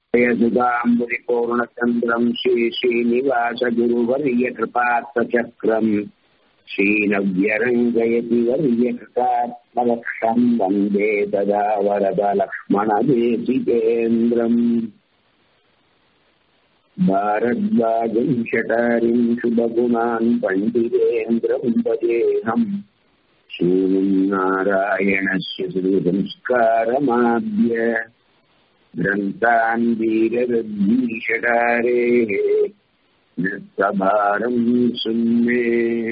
यसुदाम्बुरिपूर्णचन्द्रम् श्रीश्रीनिवासगुरुवर्यकृपात्तचक्रम् श्रीनव्यरङ्गयति वर्यकृतात्मलक्षम् वन्दे तदा वरदलक्ष्मणदेशिकेन्द्रम् भारद्वाजम् शटारिम् शुभगुणान् पण्डितेन्द्रम् वदेहम् श्रीमन् नारायणस्य श्रीसंस्कारमाद्य ग्रन्थान् वीररद्वीषडारेः नृत्तभारम् सुन्मे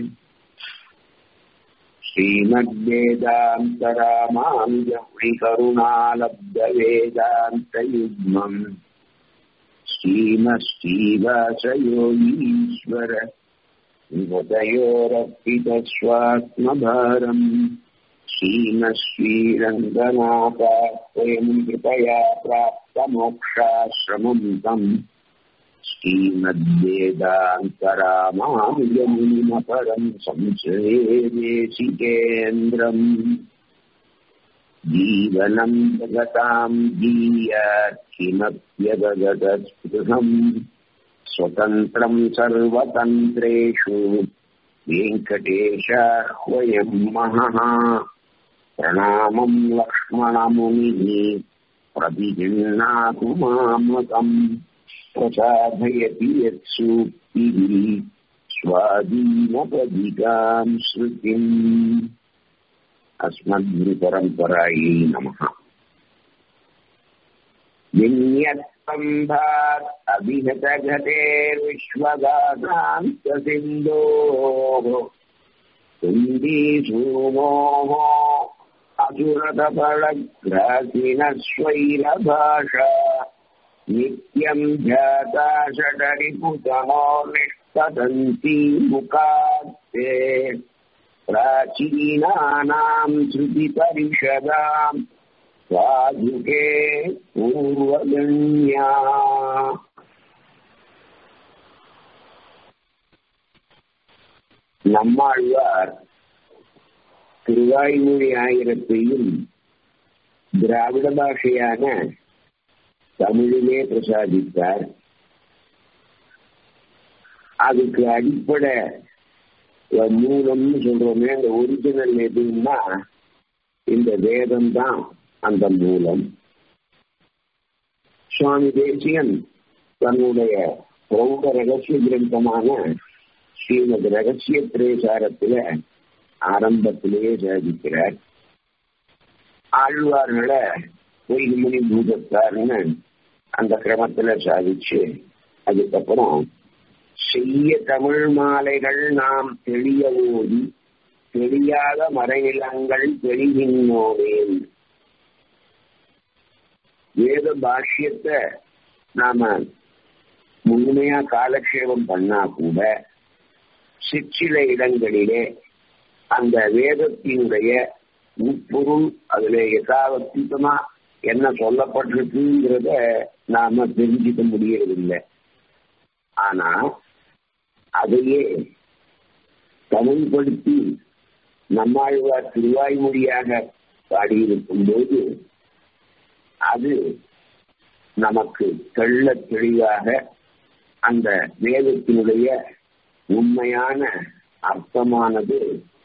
श्रीमद्वेदान्तरामानुजमुनिकरुणालब्धवेदान्तयुग्मम् श्रीमश्रीवासयोगीश्वर विगतयोरर्पितस्वात्मभारम् श्रीमश्रीरङ्गनाथात्वयम् कृपया प्राप्तमोक्षाश्रमम् तम् श्रीमद्वेदान्तरामानुजमुनिमपरम् संश्रेदेशिकेन्द्रम् जीवनम् जगताम् जीयात् किमप्यगगतस्पृहम् स्वतन्त्रम् सर्वतन्त्रेषु वेङ्कटेशाह्वयम् महः प्रणामम् लक्ष्मणमुनिः प्रतिगृह्णातु मामकम् प्रसादयति यत्सूक्तिः स्वाधीनपदिकाम् श्रुतिम् अस्मद्गुरुपरम्परायै नमः विन्यत्सम्भात् अभिहतघटेर्विश्वगानान्तसिन्धोः कुन्दीसूमोः असुरतपलग्रासीनस्वैरभाषा नित्यम् ध्याता षडरिपुतमो निष्पतन्ती मुखात्ते प्राचीनानाम् श्रुतिपरिषदाम् साधुके पूर्वगण्या நம்மாழ்வார் திருவாய்மொழி ஆயிரத்தையும் திராவிட பாஷையான தமிழிலே பிரசாதித்தார் அதுக்கு அடிப்படை மூலம்னு சொல்றோமே அந்த ஒரிஜினல் எதுன்னா இந்த வேதம் தான் அந்த மூலம் சுவாமி தேசியன் தன்னுடைய பிரௌட ரகசிய கிரந்தமான ஸ்ரீமத் ரகசிய பிரேசாரத்துல ஆரம்பத்திலேயே சாதிக்கிறார் ஆழ்வார்களை பொய்மணி பூதத்தார்னு அந்த கிரமத்துல சாதிச்சு அதுக்கப்புறம் செய்ய தமிழ் மாலைகள் நாம் தெளிய ஓடி தெரியாத மறைநிலங்கள் தெளிகின்றோனேன் வேத பாஷ்யத்தை நாம முழுமையா காலக்ஷேபம் பண்ணா கூட சிற்சில இடங்களிலே அந்த வேதத்தினுடைய உட்பொருள் அதுல யதாவத்திதமா என்ன சொல்லப்பட்டிருக்குங்கிறத நாம தெரிஞ்சுக்க முடியறதில்லை ஆனா அதையே தமிழ்படுத்தி நம்மாழ்வார் திருவாய்மொழியாக பாடியிருக்கும் போது அது நமக்கு தெள்ள தெளிவாக அந்த வேதத்தினுடைய உண்மையான அர்த்தமானது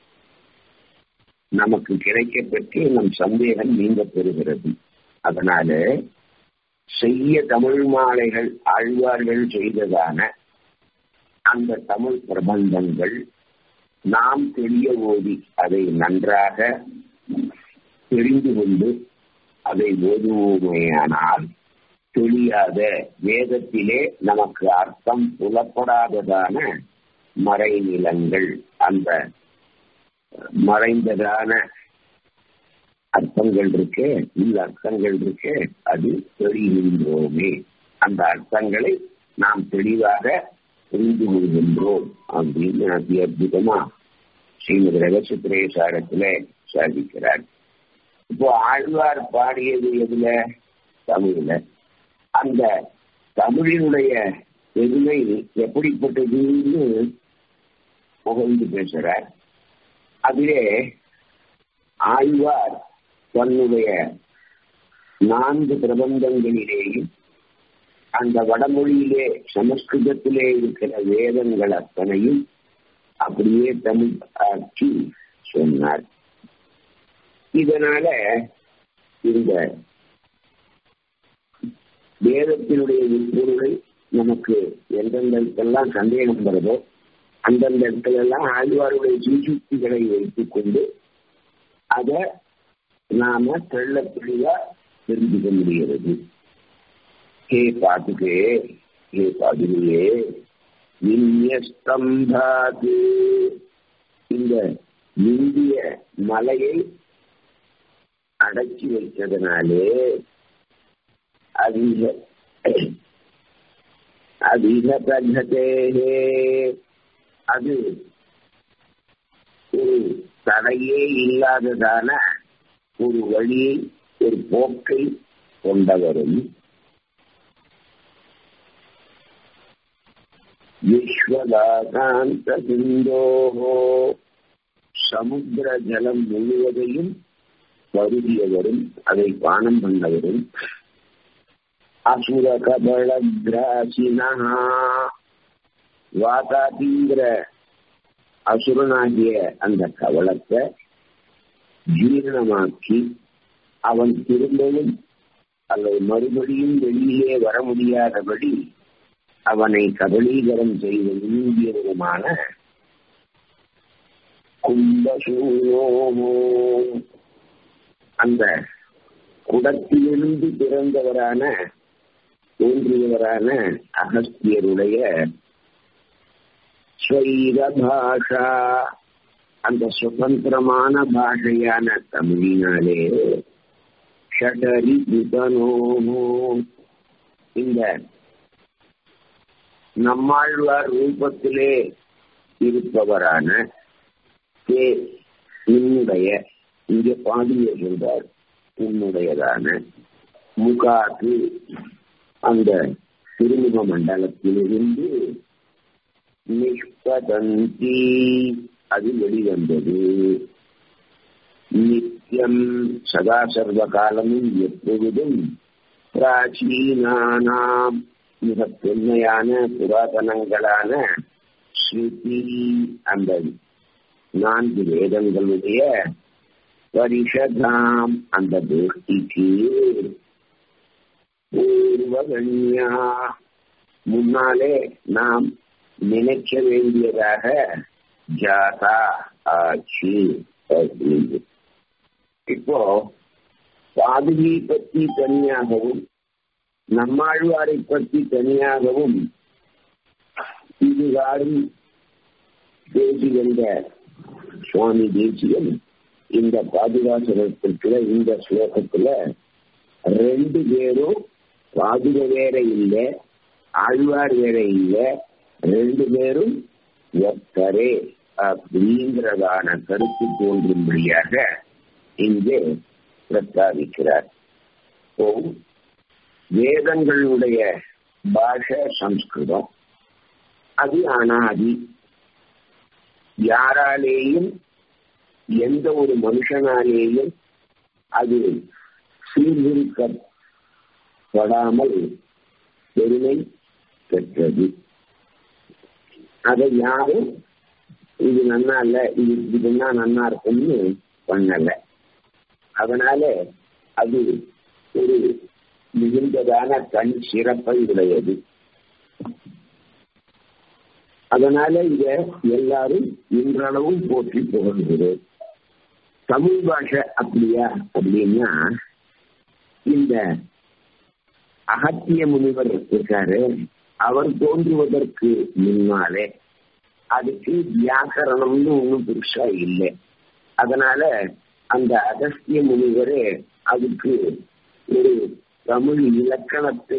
நமக்கு கிடைக்க பெற்று நம் சந்தேகம் நீங்க பெறுகிறது அதனால செய்ய தமிழ் மாலைகள் ஆழ்வார்கள் செய்ததான அந்த தமிழ் பிரபந்தங்கள் நாம் தெரிய ஓடி அதை நன்றாக தெரிந்து கொண்டு அதை ஓதுவோமேயானால் தெரியாத வேதத்திலே நமக்கு அர்த்தம் புலப்படாததான மறைநிலங்கள் அந்த மறைந்ததான அர்த்தங்கள் இருக்கு இந்த அர்த்தங்கள் இருக்கு அது தெரிகின்றோமே அந்த அர்த்தங்களை நாம் தெளிவாக புரிந்து கொள்கின்றோம் அப்படின்னு அதி அற்புதமா ஸ்ரீமதி ரகசியத்திரேசாரத்துல சாதிக்கிறார் இப்போ ஆழ்வார் பாடியது எதுல தமிழ்ல அந்த தமிழினுடைய பெருமை எப்படிப்பட்டதுன்னு புகழ்ந்து பேசுறார் அதிலே ஆழ்வார் தன்னுடைய நான்கு பிரபந்தங்களிலேயும் அந்த வடமொழியிலே சமஸ்கிருதத்திலே இருக்கிற வேதங்கள் அத்தனையும் அப்படியே தமிழ் ஆட்சி சொன்னார் இதனால இந்த வேதத்தினுடைய உட்பொருளை நமக்கு எந்தெந்த இடத்தெல்லாம் சந்தேகம் வருதோ அந்தந்த இடத்துல எல்லாம் ஆழ்வாருடைய சுசுக்திகளை வைத்துக் கொண்டு அதை நாம தெள்ள தெளிவா தெரிஞ்சுக்க முடிகிறது ஹே பாதுகே ஹே பாதுகையே விண்யஸ்தம்பாது இந்த இந்திய மலையை அடக்கி வைத்ததனாலே அதிக அதிக பద్ధதே அது ஒரு தடையே இல்லாததான ஒரு வழியை ஒரு போக்கை கொண்டவரும் விஸ்வதாகாந்த சிந்தோகோ சமுத்திர ஜலம் முழுவதையும் பருகியவரும் அதை பானம் பண்ணவரும் அசுர கபல கிராசினா வாதாதிங்கிற அசுரனாகிய அந்த கவலத்தை ஜீரணமாக்கி அவன் திரும்பவும் அல்லது மறுபடியும் வெளியிலே வர முடியாதபடி அவனை கபலீகரம் செய்து நீங்கியவருமான கும்பசூனோமோ அந்த குடத்திலிருந்து பிறந்தவரான தோன்றியவரான அகஸ்தியருடைய ஸ்வைர பாஷா அந்த சுதந்திரமான பாஷையான தமிழினாலே ஷடரி புதனோமோ இந்த நம்மாழ்வார் ரூபத்திலே இருப்பவரான தே உன்னுடைய இங்கே பாடிய சொல்றார் உன்னுடையதான முகாக்கு அந்த திருமுக மண்டலத்திலிருந்து நிஷ்பதந்தி அது வெளிவந்தது நித்தியம் சதா சர்வ காலமும் எப்பொழுதும் பிராச்சீனானாம் மிக தொன்மையான புராதனங்களான ஸ்ருதி அந்த நான்கு வேதங்களுடைய பரிஷதாம் அந்த கோஷ்டிக்கு பூர்வகன்யா முன்னாலே நாம் நினைக்க வேண்டியதாக ஜாதா ஆச்சு அப்படின்னு இப்போ பாதுகை பற்றி தனியாகவும் நம்மாழ்வாரை பற்றி தனியாகவும் இதுகாரும் பேசி வந்த சுவாமி தேசியன் இந்த பாதுகாசனத்திற்குள்ள இந்த ஸ்லோகத்துல ரெண்டு பேரும் பாதுக வேற இல்லை ஆழ்வார் வேற இல்லை ரெண்டு பேரும் ஒத்தரே அப்படிங்கிறதான கருத்து தோன்றும்படியாக இங்கே பிரஸ்தாபிக்கிறார் ஓ வேதங்களுடைய பாஷை சம்ஸ்கிருதம் அது அனாதி யாராலேயும் எந்த ஒரு மனுஷனாலேயும் அது சீர்திருக்கப்படாமல் பெருமை பெற்றது அதை யாரும் இது நன்னா இல்ல இது இதுன்னா நன்னா இருக்கும்னு பண்ணல அதனால அது ஒரு மிகுந்ததான தனி சிறப்பை உடையது அதனால இத எல்லாரும் இன்றளவும் போற்றி புகழ்கிறோம் தமிழ் பாஷை அப்படியா அப்படின்னா இந்த அகத்திய முனிவர் இருக்காரு அவர் தோன்றுவதற்கு முன்னாலே அதுக்கு வியாக்கரணம்னு ஒன்றும் பெருசா இல்லை அதனால அந்த அகஸ்திய முனிவரே அதுக்கு ஒரு தமிழ் இலக்கணத்தை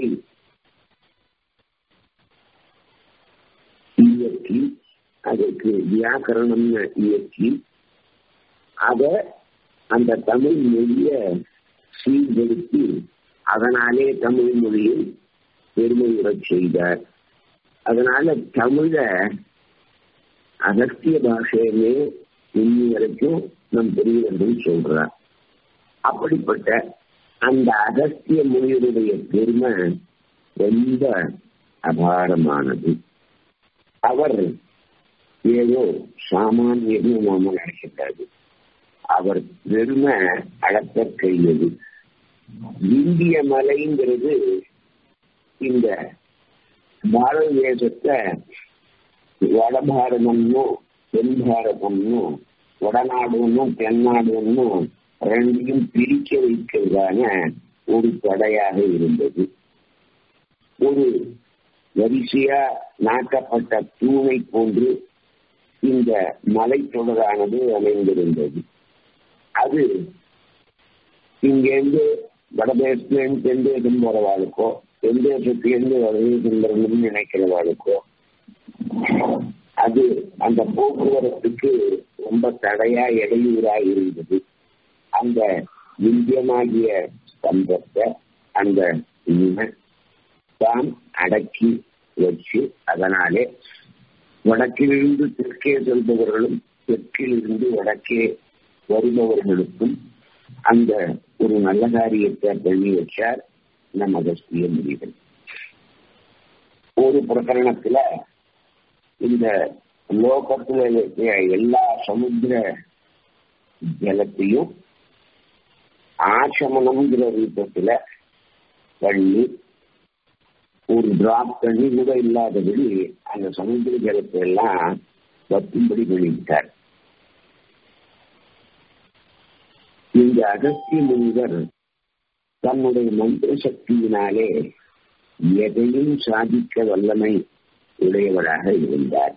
இயக்கி அதற்கு வியாக்கரணம்னு இயக்கி அத அந்த தமிழ் மொழிய சீர்படுத்தி அதனாலே தமிழ் மொழியை பெருமையுறச் செய்தார் அதனால தமிழ அகஸ்திய பாஷையுமே இன்னி வரைக்கும் நம் பெரியவர்கள் சொல்றார் அப்படிப்பட்ட அந்த அகஸ்திய மொழியுடைய பெருமை ரொம்ப அபாரமானது அவர் ஏதோ சாமானியன்னு நாம நினைக்கக்கூடாது அவர் பெருமை அளப்பற்கையது இந்திய மலைங்கிறது இந்த பாரத தேசத்தை வடபாரதம்னும் தென் பாரதம்னும் வடநாடுன்னும் தென்னாடுன்னும் ரெண்டையும் பிரிக்க வைக்கிறதான ஒரு தடையாக இருந்தது ஒரு வரிசையா நாட்டப்பட்ட தூணை போன்று இந்த மலைத்தொடரானது அமைந்திருந்தது அது இங்கேருந்து வடதேசத்துலேருந்து தென் தேசம் போறவாளுக்கோ தென் தேசத்திலிருந்து வடதேசம் வரணும்னு நினைக்கிறவாளுக்கோ அது அந்த போக்குவரத்துக்கு ரொம்ப தடையா இடையூறா இருந்தது அந்த இந்தியமாகிய ஸ்தம்பத்தை அந்த தான் அடக்கி வச்சு அதனாலே வடக்கிலிருந்து தெற்கே செல்பவர்களும் தெற்கிலிருந்து வடக்கே வருபவர்களுக்கும் அந்த ஒரு நல்ல காரியத்தை பண்ணி வச்சார் நம்ம அகஸ்திய முனிவர் ஒரு பிரகரணத்துல இந்த லோகத்துல இருக்கிற எல்லா சமுத்திர ஜலத்தையும் ஆசமனம்ங்கிற ரூபத்துல பண்ணி ஒரு டிராப் தண்ணி கூட இல்லாதபடி அந்த சமுத்திர ஜலத்தை எல்லாம் வத்தும்படி பண்ணிவிட்டார் இந்த அகஸ்திய முனிவர் தன்னுடைய மந்திர சக்தியினாலே எதையும் சாதிக்க வல்லமை உடையவராக இருந்தார்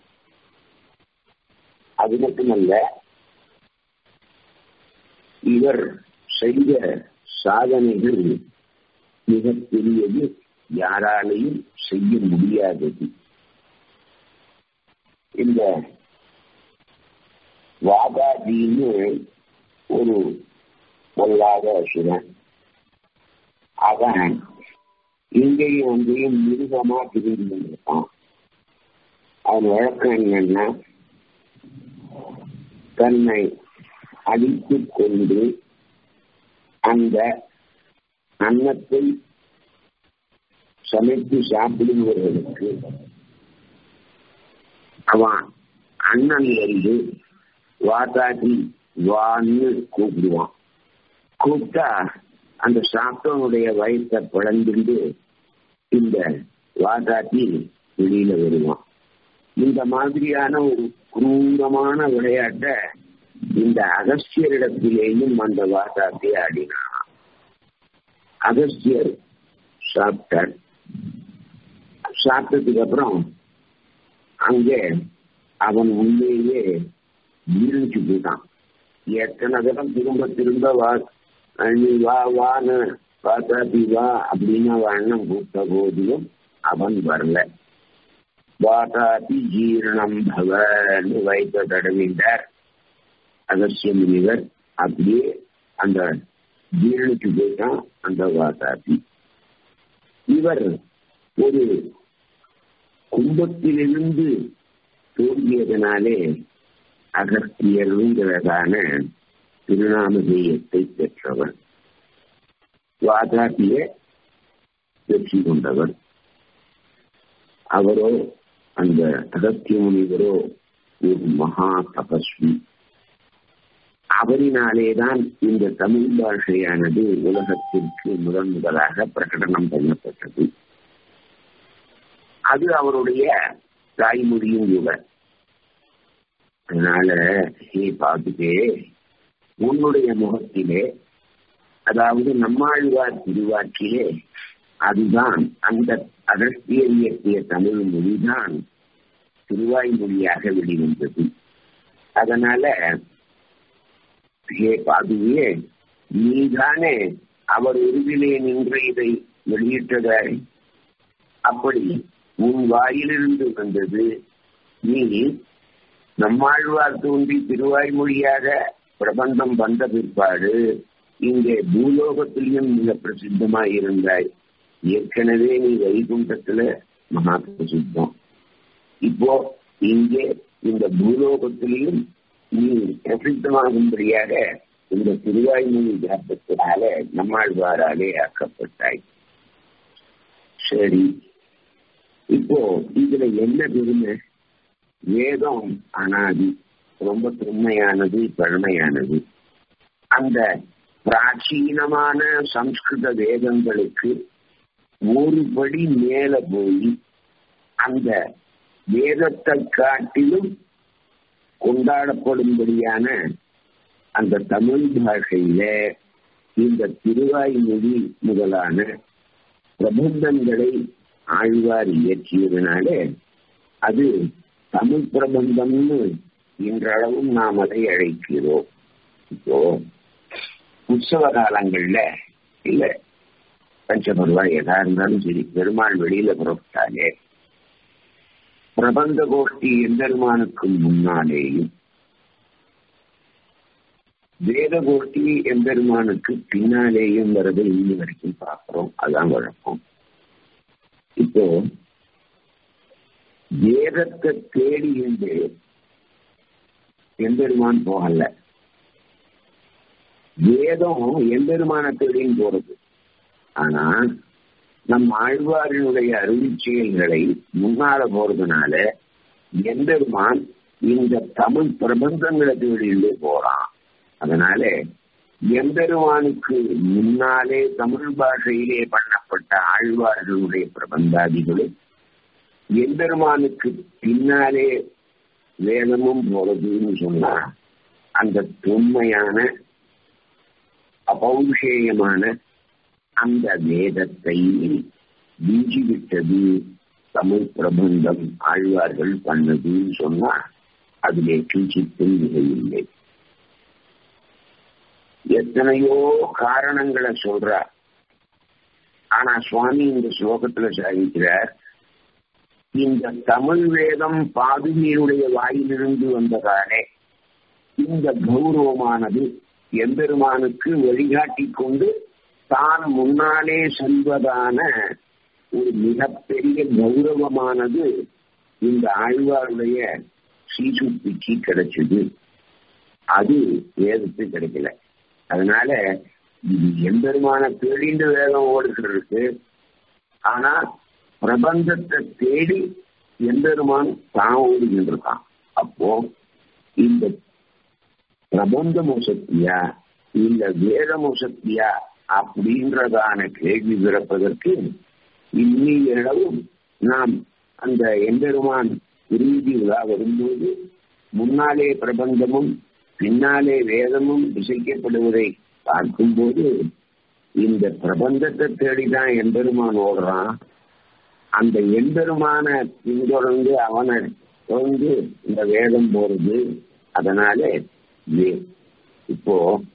அது மட்டுமல்ல இவர் செய்த சாதனைகள் மிகப்பெரியது யாராலையும் செய்ய முடியாதது இந்த வாதாதின்னு ஒரு பொல்லாத அசுரன் அவன் இங்கேயும் அங்கேயும் மிருகமா திரிந்து இருக்கான் அவன் வழக்கம் என்னன்னா தன்னை அடித்துக் கொண்டு அந்த அன்னத்தை சமைத்து சாப்பிடுபவர்களுக்கு அவன் அண்ணன் வந்து வாதாட்டி வான்னு கூப்பிடுவான் கூப்பிட்டா அந்த சாப்பிட்டவனுடைய வயசை பிளந்துண்டு இந்த வாதாட்டி வெளியில வருவான் இந்த மாதிரியான ஒரு குரூரமான விளையாட்டை இந்த அகஸ்தியரிடத்திலேயும் அந்த வாதாட்டி ஆடினான் அகஸ்தியர் சாப்பிட்டார் சாப்பிட்டதுக்கு அப்புறம் அங்கே அவன் உள்ளேயே வீழ்ச்சி போயிட்டான் எத்தனை தரம் திரும்ப திரும்ப வா நீ வா வான்னு வாத்தாத்தி வா அப்படின்னு அவன் அண்ணன் கூப்பிட்ட போதிலும் அவன் வரல வாதாதி ஜீரணம் பவன்னு வைத்த தடவிட்டார் அகசிய முனிவர் அப்படியே அந்த ஜீரணிக்கு போயிட்டான் அந்த வாதாதி இவர் ஒரு கும்பத்திலிருந்து தோன்றியதனாலே அகஸ்தியருங்கிறதான திருநாமதேயத்தை பெற்றவர் வாதாபிய வெற்றி கொண்டவர் அவரோ அந்த அகத்திய முனிவரோ ஒரு மகா தபஸ்வி அவரினாலேதான் இந்த தமிழ் பாஷையானது உலகத்திற்கு முதன் முதலாக பிரகடனம் பண்ணப்பட்டது அது அவருடைய தாய்மொழியும் கூட அதனால நீ பார்த்துட்டே உன்னுடைய முகத்திலே அதாவது நம்மாழ்வார் திருவாக்கிலே அதுதான் அந்த அகஸ்தியர் இயற்றிய தமிழ் மொழிதான் திருவாய்மொழியாக வெளிவந்தது அதனால ஹே பாதுவே நீதானே அவர் உருவிலே நின்று இதை வெளியிட்டதாய் அப்படி உன் வாயிலிருந்து வந்தது நீ நம்மாழ்வார் தோன்றி திருவாய்மொழியாக பிரபந்தம் வந்த பிற்பாடு இங்கே பூலோகத்திலையும் மிக பிரசித்தமாய் இருந்தாய் ஏற்கனவே நீ வைகுண்டத்துல மகா பிரசித்தம் இப்போ இங்கே இந்த பூலோகத்திலையும் நீ பிரசித்தமாகும்படியாக இந்த திருவாய்மொழி வியாபத்தினால நம்மாழ்வாராலே ஆக்கப்பட்டாய் சரி இப்போ இதுல என்ன பெருமை வேதம் அனாதி ரொம்ப தொன்மையானது பழமையானது அந்த பிராச்சீனமான சம்ஸ்கிருத வேதங்களுக்கு ஒரு படி மேல போய் அந்த வேதத்தை காட்டிலும் கொண்டாடப்படும்படியான அந்த தமிழ் பாஷையில இந்த திருவாய்மொழி முதலான பிரபந்தங்களை ஆழ்வார் இயற்றியதுனால அது தமிழ் பிரபந்தம்னு இன்றளவும் நாம் அதை அழைக்கிறோம் இப்போ உற்சவ காலங்கள்ல இல்ல பஞ்சபருவா எதா இருந்தாலும் சரி பெருமாள் வெளியில புறப்பட்டாலே பிரபந்த கோஷ்டி எம்பெருமானுக்கு முன்னாலேயும் வேத கோஷ்டி எம்பெருமானுக்கு பின்னாலேயும் வரதை இன்னி வரைக்கும் பார்க்கிறோம் அதான் வழக்கம் இப்போ வேதத்தை தேடி இருந்து எம்பெருமான் போகல வேதம் எம்பெருமான தேடின்னு போறது ஆனா நம் ஆழ்வாரினுடைய அறிவிச் செயல்களை முன்னால போறதுனால எம்பெருமான் இந்த தமிழ் பிரபந்தங்களை தேடிட்டு போறான் அதனால எம்பெருமானுக்கு முன்னாலே தமிழ் பாஷையிலே பண்ணப்பட்ட ஆழ்வார்களுடைய பிரபந்தாதிகளும் எம்பெருமானுக்கு பின்னாலே வேதமும் போறதுன்னு சொன்னா அந்த தொன்மையான அபௌஷேயமான அந்த வேதத்தை வீஞ்சிவிட்டது தமிழ் பிரபந்தம் ஆழ்வார்கள் பண்ணதுன்னு சொன்னா அதிலே கிஞ்சித்தும் இல்லை எத்தனையோ காரணங்களை சொல்றார் ஆனா சுவாமி இந்த ஸ்லோகத்துல சாதிக்கிறார் இந்த தமிழ் வேதம் பாதுகையுடைய வாயிலிருந்து வந்ததாலே இந்த கௌரவமானது எம்பெருமானுக்கு வழிகாட்டி கொண்டு தான் முன்னாலே செல்வதான ஒரு மிகப்பெரிய கௌரவமானது இந்த ஆழ்வாருடைய சீசுப்பிக்கு கிடைச்சது அது வேதத்து கிடைக்கல அதனால இது எம்பெருமான தேடிண்டு வேதம் ஓடுகிறதுக்கு ஆனா பிரபந்தத்தை தேடி எம்பெருமான் தான் ஓடுகின்றான் அப்போ இந்த பிரபந்தமோ சக்தியா இல்ல வேதமோ சக்தியா அப்படின்றதான கேள்வி பிறப்பதற்கு இன்னியளவும் நாம் அந்த எம்பெருமான் திரும்பி விழா வரும்போது முன்னாலே பிரபந்தமும் பின்னாலே வேதமும் இசைக்கப்படுவதை பார்க்கும்போது இந்த பிரபந்தத்தை தேடிதான் எம்பெருமான் ஓடுறான் அந்த எம்பெருமான பின்தொடர்ந்து அவனை தொடர்ந்து இந்த வேதம் போறது அதனால இப்போ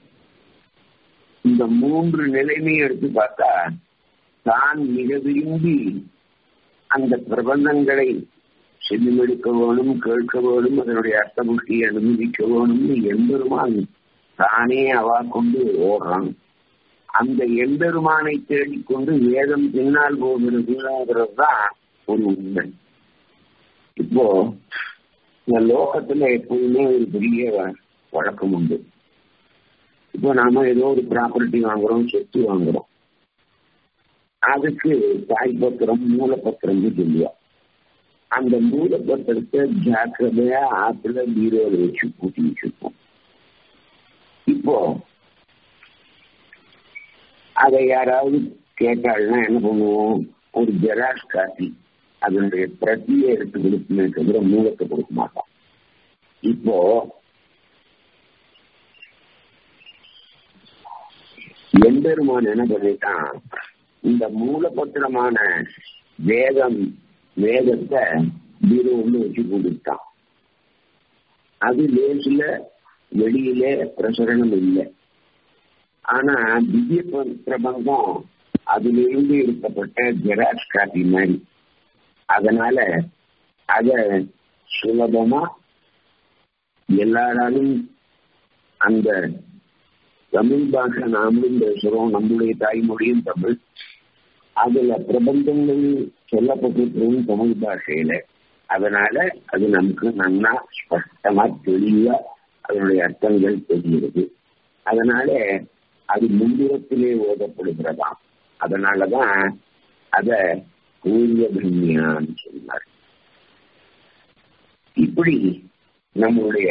இந்த மூன்று நிலைமையும் எடுத்து பார்த்தா தான் மிக விரும்பி அந்த பிரபந்தங்களை செல்லுமெடுக்க வேணும் கேட்க வேணும் அதனுடைய அர்த்தபுஷ்டியை அனுமதிக்க வேணும்னு எம்பெருமான் தானே அவா கொண்டு ஓடுறான் அந்த எம்பெருமானை தேடிக்கொண்டு வேதம் பின்னால் போகிறதுங்கிறது தான் ஒரு உண்மை இப்போ இந்த லோகத்துல எப்போதுமே ஒரு பெரிய வழக்கம் உண்டு இப்போ நாம ஏதோ ஒரு ப்ராப்பர்ட்டி வாங்குறோம் சொத்து வாங்குறோம் அதுக்கு தாய்பத்திரம் மூலப்பத்திரம்னு சொல்லுவா அந்த மூலப்பத்திரத்தை ஜாக்கிரதையா ஆத்துல பீரோல வச்சு பூட்டி வச்சிருப்போம் இப்போ அதை யாராவது கேட்டாள்னா என்ன பண்ணுவோம் ஒரு ஜெராக்ஸ் காப்பி அதனுடைய பிரதியை எடுத்து கொடுக்குமே தவிர மூலத்தை கொடுக்க மாட்டோம் இப்போ எம்பெருமான் என்ன பண்ணிட்டான் இந்த மூலபத்திரமான வேதம் வேதத்தை பீரோ ஒன்று வச்சு கொடுத்தான் அது லேசில வெளியில பிரசரணம் இல்லை ஆனா திவ்ய பிரபந்தம் அதிலிருந்து எடுக்கப்பட்ட ஜெராக்ஸ் காப்பி மாதிரி அதனால அத சுலபமா எல்லாராலும் அந்த தமிழ் பாஷை நாமளும் பேசுறோம் நம்முடைய தாய்மொழியும் தமிழ் அதுல பிரபந்தங்கள் சொல்லப்பட்டிருக்கிறதும் தமிழ் பாஷையில அதனால அது நமக்கு நன்னா ஸ்பஷ்டமா தெளிவா அதனுடைய அர்த்தங்கள் தெரிகிறது அதனால அது முன்னிறத்திலே ஓதப்படுகிறதாம் அதனாலதான் அத பூர்வதன்யான்னு சொன்னார் இப்படி நம்முடைய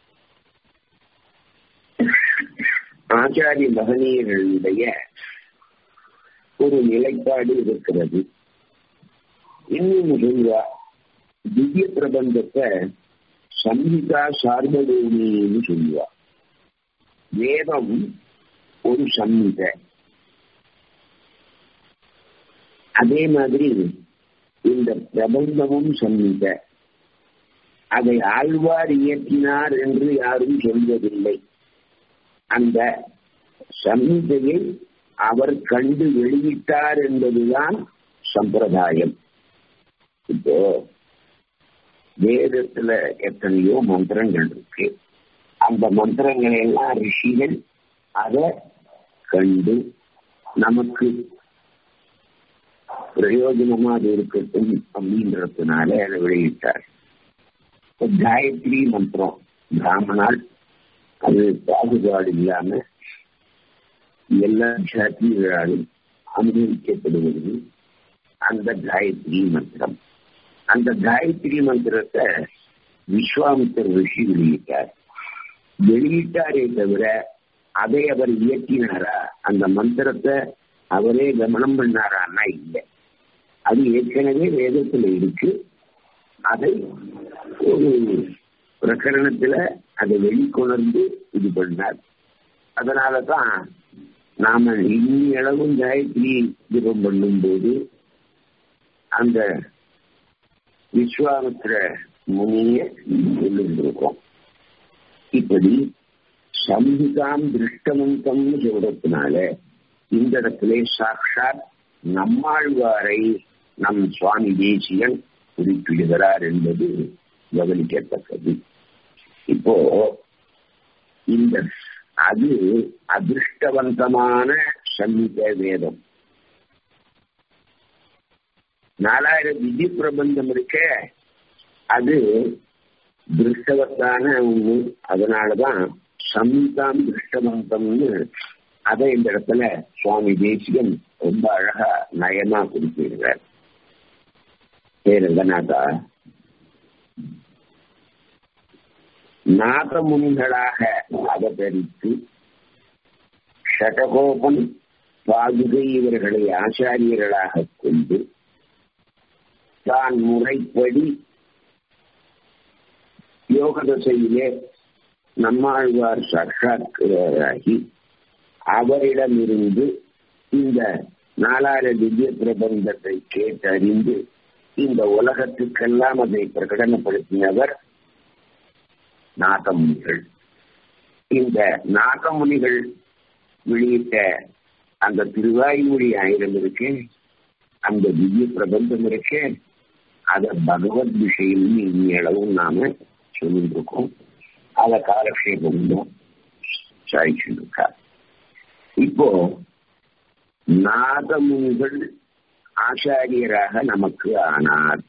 ஆச்சாரிய மகனீயர்களுடைய ஒரு நிலைப்பாடு இருக்கிறது இன்னும் சொல்வா திவ்ய பிரபந்தத்தை சம்ஹிதா சார்வதோமின்னு சொல்லுவா வேதம் ஒரு சம்ஹித அதே மாதிரி இந்த பிரபந்தமும் சம்ஹித அதை ஆழ்வார் இயற்றினார் என்று யாரும் சொல்வதில்லை அந்த சம்ஹிதையை அவர் கண்டு வெளியிட்டார் என்பதுதான் சம்பிரதாயம் இப்போ வேதத்துல எத்தனையோ மந்திரங்கள் இருக்கு அந்த மந்திரங்களை எல்லாம் ரிஷிகள் அதை கண்டு நமக்கு பிரயோஜனமா அது இருக்கட்டும் அப்படின்றதுனால அதை வெளியிட்டார் காயத்ரி மந்திரம் பிராமணால் அது பாகுபாடு இல்லாம எல்லா சாத்தியர்களாலும் அனுபவிக்கப்படுவது அந்த காயத்ரி மந்திரம் அந்த காயத்ரி மந்திரத்தை விஸ்வாமித்தர் ரிஷி வெளியிட்டார் வெளியிட்டாரே தவிர அதை அவர் இயற்றினாரா அந்த மந்திரத்தை அவரே கவனம் பண்ணாரான்னா இல்லை அது ஏற்கனவே வேதத்துல இருக்கு அதை ஒரு பிரகரணத்துல அதை வெளிக்கொணர்ந்து இது பண்ணார் அதனாலதான் நாம இன்னியளவும் காயத்ரி ஜபம் பண்ணும்போது அந்த விஸ்வாமித்திர முனிய சொல்லிருக்கோம் இப்படி சம்ஹிதாம் திருஷ்டமந்தம்னு சொல்றதுனால இந்த இடத்துல சாட்சாத் நம்மாழ்வாரை நம் சுவாமி தேசியன் குறிப்பிடுகிறார் என்பது கவனிக்கத்தக்கது இப்போ இந்த அது அதிர்ஷ்டவந்தமான சம்ஹித வேதம் நாலாயிரம் விதி பிரபந்தம் இருக்க அது திருஷ்டவத்தான ஒண்ணு அதனாலதான் சம்ஹிதாம் திருஷ்டவந்தம்னு அதை இந்த இடத்துல சுவாமி தேசியம் ரொம்ப அழகா நயமா குறிப்பிடுறார் பேரங்கநாதா நாகமுனிகளாக அவதரித்து ஷடகோபன் பாதுகை இவர்களை ஆச்சாரியர்களாக கொண்டு தான் முறைப்படி யோக தசையிலே நம்மாழ்வார் சாட்சாத்கராகி அவரிடமிருந்து இந்த நாலாயிர திவ்ய பிரபந்தத்தை கேட்டறிந்து இந்த உலகத்துக்கெல்லாம் அதை பிரகடனப்படுத்தினவர் நாகமுனிகள் இந்த நாகமுனிகள் வெளியிட்ட அந்த திருவாய்மொழி ஆயிரம் இருக்கு அந்த திவ்ய பிரபந்தம் இருக்கு அத பகவத் விஷயம் இனியளவும் நாம சொல்லிட்டு இருக்கோம் அத காலக்ஷேபம் சாய்ச்சிருக்கா இப்போ நாகமுனிகள் ஆச்சாரியராக நமக்கு ஆனார்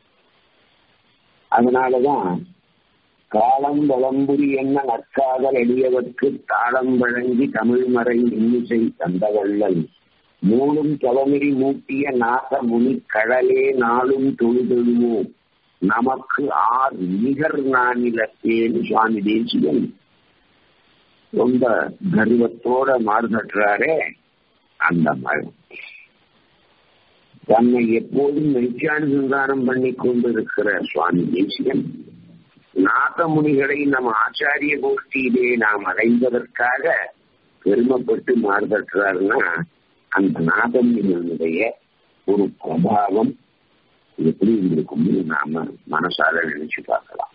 அதனாலதான் காலம் வளம்புரி என்ன நற்காதல் எளியவர்க்கு தாளம் வழங்கி தமிழ் மறை இன்னிசை தந்தவள்ளல் மூலும் தவமிரி மூட்டிய நாக முனி கடலே நாளும் தொழுதொழுமோ நமக்கு ஆர் நிகர் நானிலத்தேன்னு சுவாமி தேசியன் ரொம்ப கர்வத்தோட மாறுதட்டுறாரே அந்த மழை தன்னை எப்போதும் நித்தியானுசந்தானம் பண்ணி கொண்டிருக்கிற சுவாமி தேசியன் நாகமுனிகளை நம் ஆச்சாரிய கோஷ்டியிலே நாம் அடைந்ததற்காக பெருமைப்பட்டு மாறுதட்டுறாருன்னா அந்த நாகமுனிகளுடைய ஒரு பிரபாவம் எப்படி இருந்திருக்கும்னு நாம மனசால நினைச்சு பார்க்கலாம்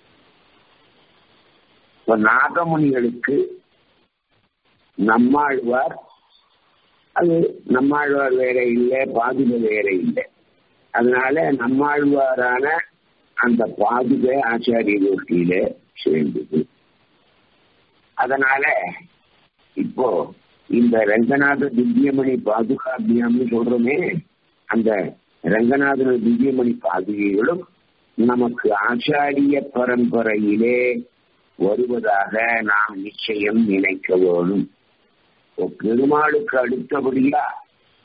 இப்ப நாகமுனிகளுக்கு நம்மாழ்வார் அது நம்மாழ்வார் வேற இல்லை பாதுக வேற இல்லை அதனால நம்மாழ்வாரான அந்த பாதுக ஆச்சாரிய கோஷ்டியில சேர்ந்தது அதனால இப்போ இந்த ரங்கநாத திவ்யமணி பாதுகாபியம்னு சொல்றோமே அந்த ரங்கநாதன திவ்யமணி பாதுகைகளும் நமக்கு ஆச்சாரிய பரம்பரையிலே வருவதாக நாம் நிச்சயம் நினைக்க வேணும் பெருமாளுக்கு அடுத்தபடியா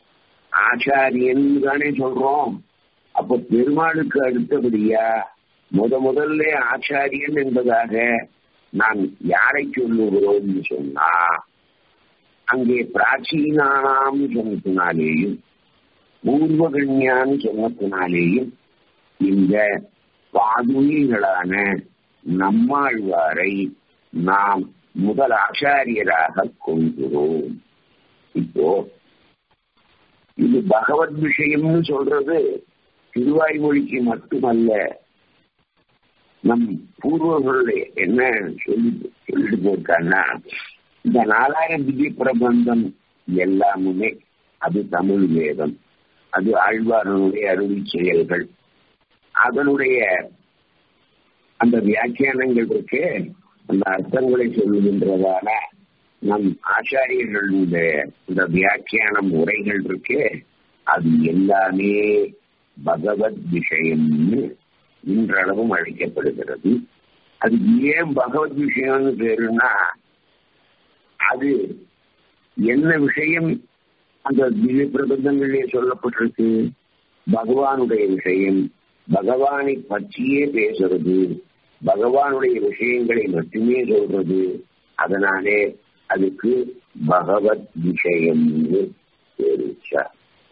ஆச்சாரியன் தானே சொல்றோம் அப்ப பெருமாளுக்கு அடுத்தபடியா முத முதல்ல ஆச்சாரியன் என்பதாக நாம் யாரை சொல்லுகிறோம் சொன்னா அங்கே பிராச்சீனானாம் சொன்னத்தினாலேயும் பூர்வகண்யான்னு சொன்னத்தினாலேயும் இந்த பாதுகைகளான நம்மாழ்வாரை நாம் முதல் ஆச்சாரியராக கொள்கிறோம் இப்போ இது பகவத் விஷயம்னு சொல்றது திருவாய்மொழிக்கு மட்டுமல்ல நம் பூர்வர்களுடைய என்ன சொல்லி சொல்லிட்டு போயிருக்காங்கன்னா இந்த நாலாயிரம் திவ்ய பிரபந்தம் எல்லாமுமே அது தமிழ் வேதம் அது ஆழ்வாரனுடைய அருள் செயல்கள் அதனுடைய அந்த வியாக்கியானங்கள் இருக்கு அந்த அர்த்தங்களை சொல்லுகின்றதான நம் ஆச்சாரியர்களுடைய இந்த வியாக்கியானம் உரைகள் இருக்கு அது எல்லாமே பகவத் விஷயம்னு இன்றளவும் அழைக்கப்படுகிறது அது ஏன் பகவத் விஷயம்னு பேருன்னா அது என்ன விஷயம் அந்த திவ்ய பிரபந்தங்களிலே சொல்லப்பட்டிருக்கு பகவானுடைய விஷயம் பகவானை பற்றியே பேசுறது பகவானுடைய விஷயங்களை மட்டுமே சொல்றது அதனாலே அதுக்கு பகவத் விஷயம்னு பேருச்சா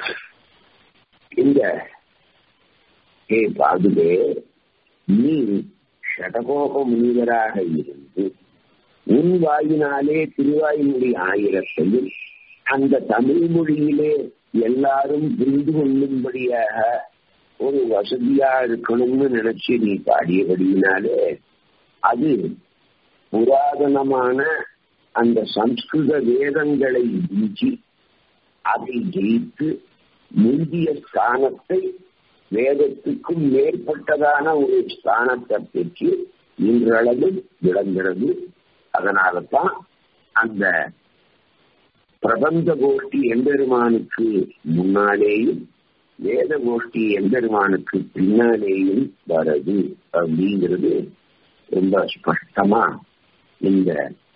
இந்த ஏ பாதுகே நீ ஷடகோப முனிவராக இருந்து உன் வாயினாலே திருவாய்மொழி ஆயிரத்தையும் அந்த தமிழ் மொழியிலே எல்லாரும் புரிந்து கொள்ளும்படியாக ஒரு வசதியா இருக்கணும்னு நினைச்சு நீ பாடியபடியினாலே அது புராதனமான அந்த சம்ஸ்கிருத வேதங்களை வீழ்ச்சி அதை ஜெயித்து முந்திய ஸ்தானத்தை வேதத்துக்கும் மேற்பட்டதான ஒரு ஸ்தானத்தை பெற்று இன்றளவில் விளங்குகிறது அதனால தான் அந்த பிரபந்த கோஷ்டி எம்பெருமானுக்கு முன்னாலேயும் வேத கோஷ்டி எம்பெருமானுக்கு பின்னாலேயும் வருது அப்படிங்கிறது ரொம்ப ஸ்பஷ்டமா இந்த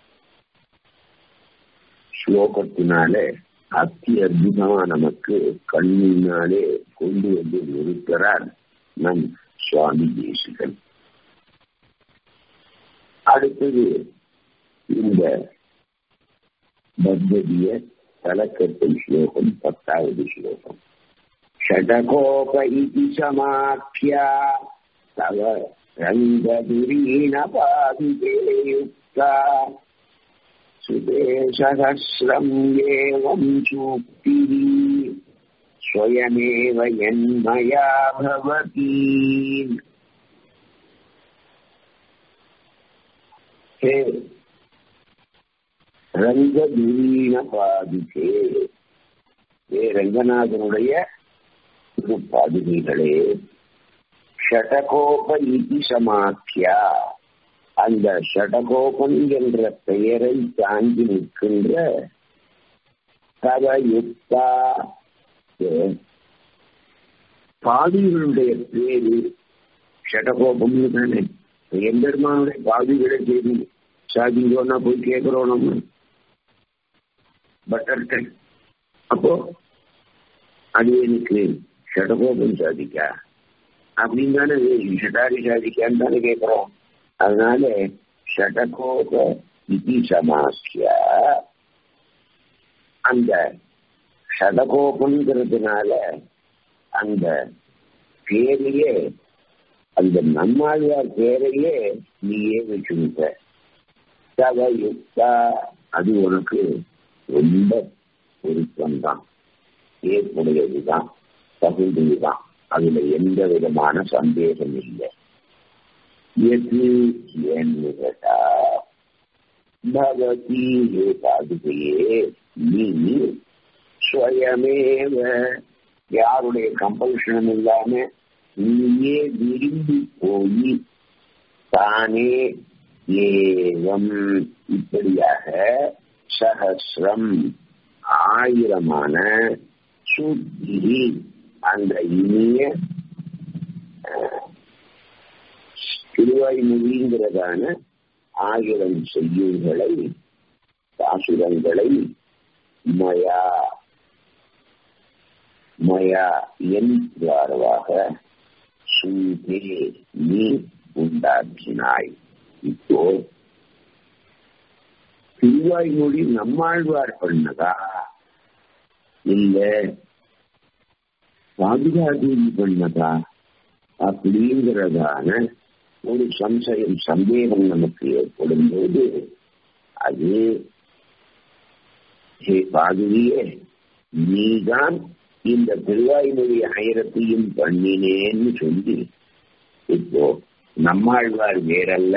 ஸ்லோகத்தினால அத்தி அற்புதமா நமக்கு கண்ணினாலே கொண்டு வந்து நிறுத்துறார் நம் சுவாமி தேசிகன் அடுத்தது இந்த பத்ததிய தலக்கத்தை ஸ்லோகம் பத்தாவது ஸ்லோகம் ஷடகோப இதி சமாக்கியா தவ ரங்கதுரீன பாதிகே யுக்தா சுதே சகசிரம் ஏவம் சூக்திः स्वयमेव यन्मया भवति हे ரங்கதுரீன பாதிகே ஏ ரங்கநாதனுடைய திரு பாதுகைகளே ஷடகோப இதி சமாக்கியா அந்த ஷடகோபன் என்ற பெயரை தாங்கி நிற்கின்ற தவயுக்தா பாதிகளுடைய பேரு ஷடகோபம்னு தானே எம்பெருமானுடைய பாதிகளை செய்தி சாதிங்கோன்னா போய் கேட்கிறோம் நம்ம பட்டர்கிட்ட அப்போ அது எனக்கு ஷடகோபம் சாதிக்கா அப்படின்னு தானே ஷடாரி சாதிக்கான்னு தானே கேட்கிறோம் அதனால ஷடகோப இதி சமாஸ்யா அந்த ஷடகோபங்கிறதுனால அந்த பேரையே அந்த நம்மாழ்வார் பேரையே நீயே வச்சுருக்க தவயுக்தா அது உனக்கு ரொம்ப பொருத்தம்தான் ஏற்புடையதுதான் தகுந்ததுதான் அதுல எந்த விதமான சந்தேகம் இல்லை எது என்று கேட்டா பகவதி பாதுகையே நீ ஸ்வயமேவ யாருடைய கம்பல்ஷனும் இல்லாம நீயே விரும்பி போய் தானே ஏவம் இப்படியாக சகசிரம் ஆயிரமான சுத்தி அந்த இனிய திருவாய்மொழிங்கிறதான ஆயிரம் செய்யுள்களை பாசுரங்களை மயா மயா என் துவாரவாக சூதே நீ உண்டாக்கினாய் இப்போ திருவாய்மொழி நம்மாழ்வார் பண்ணதா இல்ல பாதுகாதேவி பண்ணதா அப்படிங்கிறதான ஒரு சம்சயம் சந்தேகம் நமக்கு ஏற்படும் போது அது ஹே பாதுவியே நீதான் இந்த திருவாய்மொழி ஆயிரத்தையும் பண்ணினேன்னு சொல்லி இப்போ நம்மாழ்வார் வேறல்ல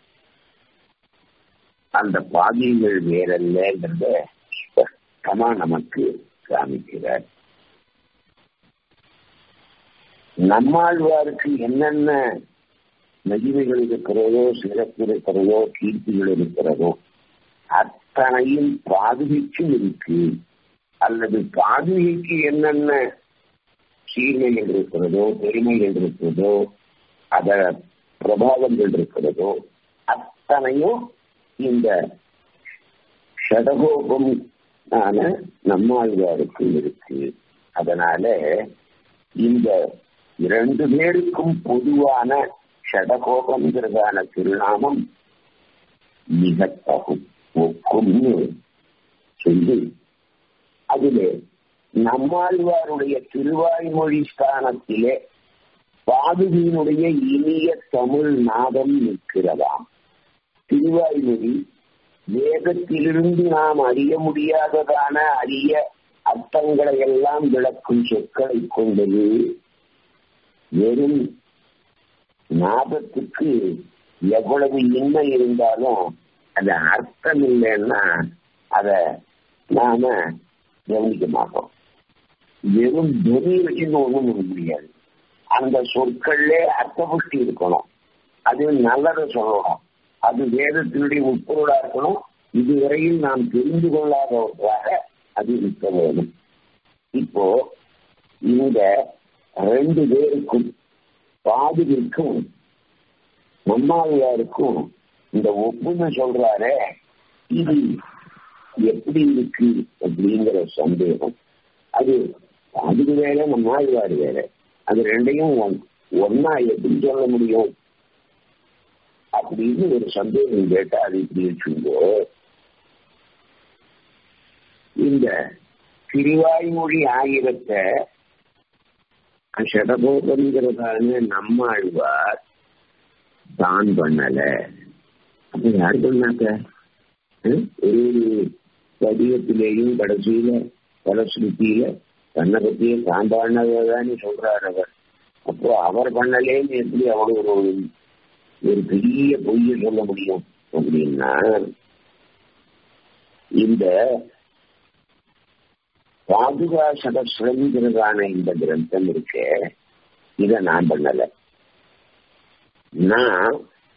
அந்த பாதிகள் வேறல்லங்கிறத ஸ்பஷ்டமா நமக்கு காமிக்கிறார் நம்மாழ்வாருக்கு என்னென்ன மகிமைகள் இருக்கிறதோ சிறப்பு இருக்கிறதோ கீர்த்திகள் இருக்கிறதோ அத்தனையும் பாதுகைக்கும் இருக்கு அல்லது பாதுகைக்கு என்னென்ன சீர்மைகள் இருக்கிறதோ பெருமைகள் இருக்கிறதோ அத பிரபாவங்கள் இருக்கிறதோ அத்தனையும் இந்த ஷடகோபம் ஆன நம்மாழ்வாருக்கு இருக்கு அதனால இந்த இரண்டு பேருக்கும் பொதுவான ஷடகோபங்கிறதான திருநாமம் மிக தகும் ஒக்கும்னு சொல்லி அதிலே நம்மாழ்வாருடைய திருவாய்மொழி ஸ்தானத்திலே பாதுகையினுடைய இனிய தமிழ் நாதம் நிற்கிறதாம் திருவாய்மொழி வேதத்திலிருந்து நாம் அறிய முடியாததான அரிய அர்த்தங்களை எல்லாம் விளக்கும் சொற்களை கொண்டது வெறும் நாதத்துக்கு எவ்வளவு இன்மை இருந்தாலும் அது அர்த்தம் இல்லைன்னா அத நாம கவனிக்க மாட்டோம் வெறும் துணி வச்சுன்னு ஒண்ணும் பண்ண முடியாது அந்த சொற்கள்ல அர்த்தபுஷ்டி இருக்கணும் அது நல்லதை சொல்லணும் அது வேதத்தினுடைய உட்பொருளா இருக்கணும் இதுவரையில் நாம் தெரிந்து கொள்ளாதவர்களாக அது இருக்க வேண்டும் இப்போ இந்த ரெண்டு பேருக்கும் பாதுகிற்கும் நம்மாவியாருக்கும் இந்த ஒப்புமை சொல்றாரே இது எப்படி இருக்கு அப்படிங்கிற சந்தேகம் அது அதுக்கு வேற நம்மாழ்வார் வேற அது ரெண்டையும் ஒன்னா எப்படி சொல்ல முடியும் அப்படின்னு ஒரு சந்தேகம் கேட்டா அது இப்படி வச்சுங்கோ இந்த திருவாய்மொழி ஆயிரத்தை ஷடபோதங்கிறதான நம்மாழ்வார் தான் பண்ணல அப்ப யார் பண்ணாக்க ஒரு பதியத்திலேயும் கடைசியில பலஸ்ருத்தியில தன்னை பத்தியே தான் பாடினதான்னு சொல்றார் அவர் அப்போ அவர் பண்ணலேன்னு எப்படி அவர் ஒரு ஒரு பெரிய பொய்ய சொல்ல முடியும் அப்படின்னா இந்த பாதுகா சதஸ்ரங்கிறதான இந்த கிரந்தம் இருக்கு இத நான் பண்ணல நான்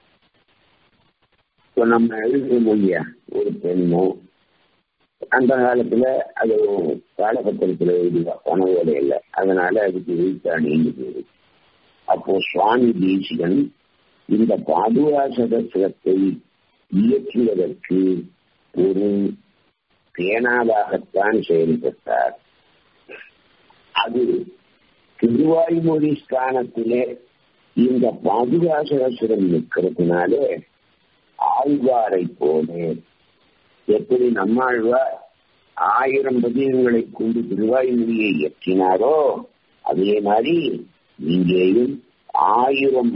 இப்போ நம்ம எழுதுறோம் இல்லையா ஒரு பெண்ணோ அந்த காலத்துல அது காலபத்திரத்துல எழுதுவா பணவோட இல்லை அதனால அதுக்கு எழுத்தா நீங்கி போகுது அப்போ சுவாமி தேசிகன் இந்த பாதுகா சதஸ்ரத்தை இயற்றுவதற்கு ஒரு பேனாவாகத்தான் செயல்பட்டார் அது திருவாய்மொழி ஸ்தானத்திலே இந்த பாதுகாசகசுரம் நிற்கிறதுனாலே ஆழ்வாரை போல எப்படி நம்மாழ்வார் ஆயிரம் பதியங்களை கொண்டு திருவாய்மொழியை இயற்றினாரோ அதே மாதிரி இங்கேயும் ஆயிரம்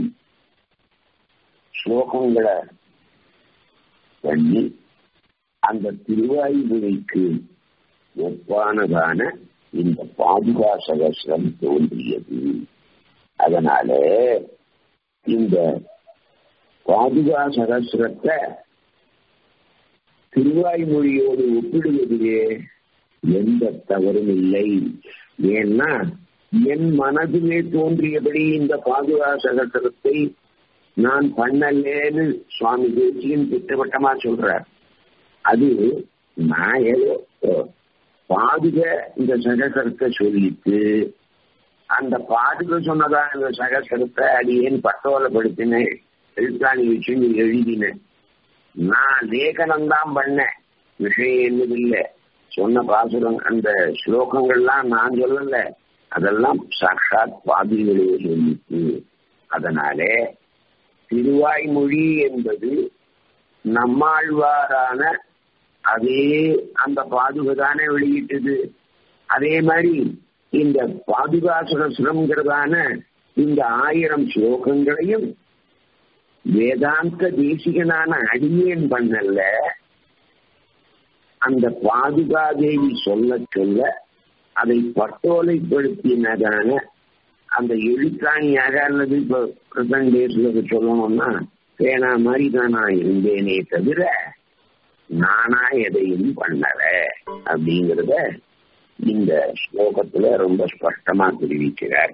ஸ்லோகங்களை பண்ணி அந்த திருவாய்மொழிக்கு ஒப்பானதான இந்த பாதுகா சகசிரம் தோன்றியது அதனால இந்த பாதுகா சகசிரத்தை திருவாய்மொழியோடு ஒப்பிடுவதிலே எந்த தவறும் இல்லை ஏன்னா என் மனதிலே தோன்றியபடி இந்த பாதுகா சகசிரத்தை நான் பண்ணலேன்னு சுவாமி தேசியன் திட்டவட்டமா சொல்றார் அது நான் ஏதோ பாதுக இந்த சகசரத்தை சொல்லிட்டு அந்த பாதுக சொன்னதா இந்த சகசரத்தை அடியேன் பட்டோலப்படுத்தினேன் எழுத்தாணி வச்சு எழுதினேன் நான் லேகனம் தான் பண்ணேன் விஷயம் என்னதில்லை சொன்ன பாசுரம் அந்த ஸ்லோகங்கள்லாம் நான் சொல்லல அதெல்லாம் சாட்சாத் பாதிகளே சொல்லிட்டு அதனாலே திருவாய்மொழி என்பது நம்மாழ்வாரான அதே அந்த பாதுகை தானே வெளியிட்டது அதே மாதிரி இந்த பாதுகாசுரசுரம்ங்கிறதான இந்த ஆயிரம் ஸ்லோகங்களையும் வேதாந்த தேசிகனான அடியேன் பண்ணல அந்த பாதுகாதேவி சொல்ல சொல்ல அதை பட்டோலைப்படுத்தினதான அந்த எழுத்தாணியாக அல்லது இப்போ பிரசன்ட் டேஸ்ல சொல்லணும்னா பேனா மாதிரி தான் நான் இருந்தேனே தவிர நானா எதையும் பண்ணல அப்படிங்கிறத இந்த ஸ்லோகத்துல ரொம்ப ஸ்பஷ்டமா தெரிவிக்கிறார்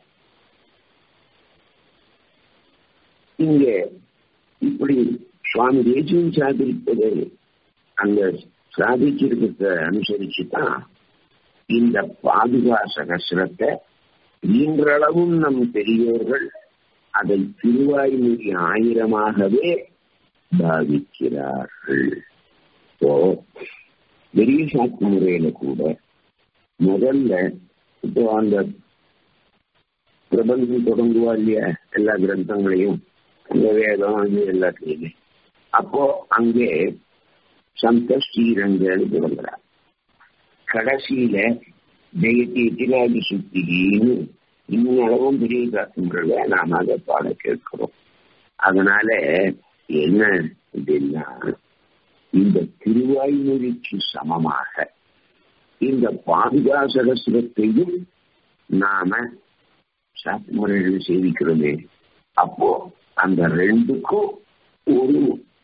இங்க இப்படி சுவாமி தேசியம் சாதிப்பது அந்த சாதிச்சிருக்கிறத அனுசரிச்சு தான் இந்த பாதுகா சகசிரத்தை இன்றளவும் நம் பெரியோர்கள் அதை திருவாய்மொழி ஆயிரமாகவே பாவிக்கிறார்கள் இப்போ பெரிய சாக்கு முறையில கூட முதல்ல இப்போ அந்த பிரபந்தம் தொடங்குவா இல்லையா எல்லா கிரந்தங்களையும் அந்த வேதம் அது எல்லாத்துலயுமே அப்போ அங்கே சந்த ஸ்ரீரங்கன்னு தொடங்குறார் கடைசியில ஜெயத்தி எதிராகி சுத்தின்னு இன்னளவும் பெரிய காத்துமுறையில நாம அதை பாட கேட்கிறோம் அதனால என்ன அப்படின்னா இந்த திருவாய்மொழிக்கு சமமாக இந்த பாதுகா சகசிரத்தையும் நாம சாத்து முறையில் சேவிக்கிறோமே அப்போ அந்த ரெண்டுக்கும் ஒரு